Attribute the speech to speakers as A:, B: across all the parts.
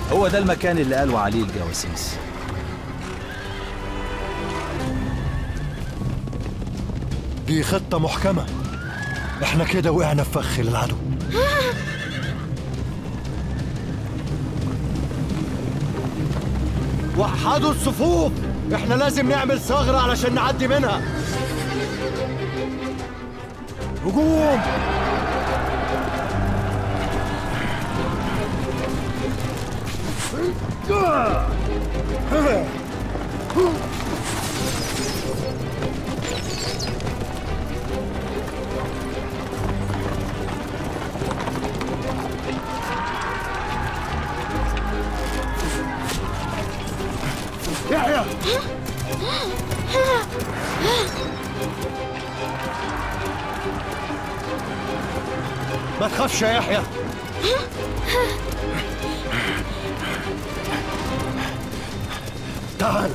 A: هو ده المكان اللي قالوا عليه الجواسيس
B: دي خطة محكمة احنا كده وقعنا في فخ للعدو وحدوا الصفوف احنا لازم نعمل ثغرة علشان نعدي منها هجوم يحيى ما تخافش يا يحيى تعال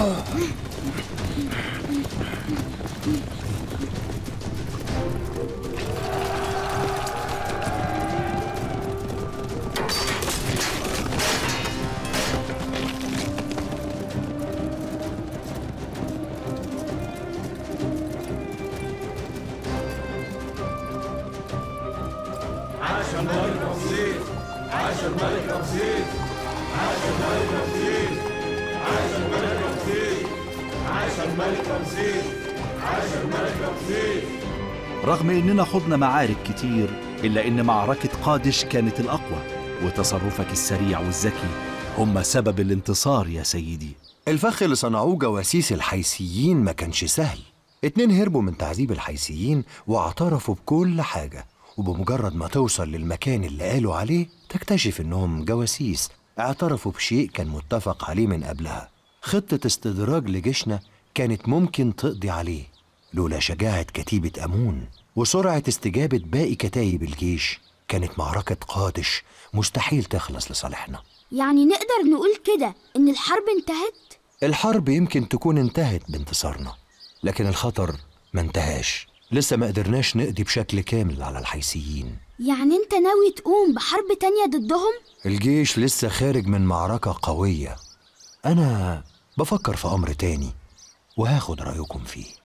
A: رغم إننا خضنا معارك كتير إلا إن معركة قادش كانت الأقوى وتصرفك السريع والذكي هم سبب الانتصار يا سيدي
B: الفخ اللي صنعوه جواسيس الحيثيين ما كانش سهل اتنين هربوا من تعذيب الحيثيين واعترفوا بكل حاجة وبمجرد ما توصل للمكان اللي قالوا عليه تكتشف انهم جواسيس اعترفوا بشيء كان متفق عليه من قبلها خطة استدراج لجيشنا كانت ممكن تقضي عليه لولا شجاعة كتيبة أمون وسرعة استجابة باقي كتايب الجيش كانت معركة قادش مستحيل تخلص لصالحنا
C: يعني نقدر نقول كده إن الحرب انتهت؟
B: الحرب يمكن تكون انتهت بانتصارنا لكن الخطر ما انتهاش لسه ما قدرناش نقضي بشكل كامل على الحيثيين
C: يعني أنت ناوي تقوم بحرب تانية ضدهم؟
B: الجيش لسه خارج من معركة قوية أنا بفكر في أمر تاني وهاخد رأيكم فيه